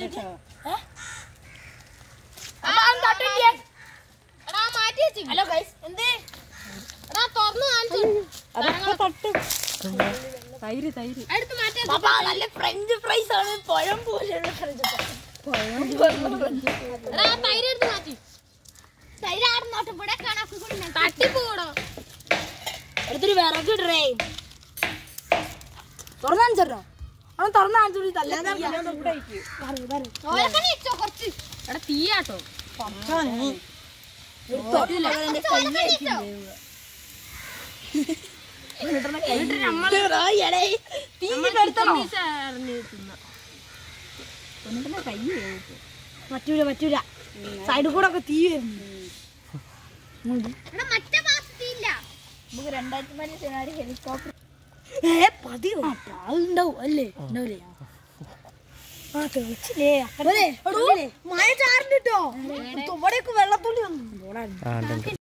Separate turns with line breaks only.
എടാ മാറ്റി വെച്ചു
ഹലോ ഗൈസ് എന്തേ
എടാ തുറന്നു കാണിച്ചു
അതൊക്കെ തട്ടും തൈര് തൈര്
എടുത്ത് മാറ്റി വെച്ചു.
പാപ്പാ നല്ല ഫ്രഞ്ച് ഫ്രൈസ് ആണ് പഴം പോലെയുള്ള ഫ്രഞ്ച്
എടാ തൈര് എടുത്ത് മാറ്റി
തൈരാടുന്നോട്ട് ഇവിടെ കാണാൻ
തട്ടിപ്പോടോ
എടുത്തൊരു വിറക് ഇടറേ തുറന്നു കാണിച്ചോ അവൻ തുറന്നു കാണിച്ചു തല്ലാതെ
ഓലക്കണി ഇട്ടോ കുറച്ച് എടാ തീയാട്ടോ
പറ്റൂല പറ്റൂല സൈഡിൽ കൂടെ ഒക്കെ തീ വരുന്നു
എടാ മറ്റേ മാസത്തില്ല
നമുക്ക് രണ്ടായിരത്തി പതിനെട്ട് ഹെലികോപ്റ്റർ ഏ പതിയോ ഉണ്ടാവും അല്ലേ ഉണ്ടാവില്ലേ ആ തെളിച്ചില്ലേ മഴ ചാറിട്ടോ ഇവിടെയൊക്കെ വെള്ളത്തുള്ളി വന്നു
ആ ഉണ്ട് ഉണ്ട്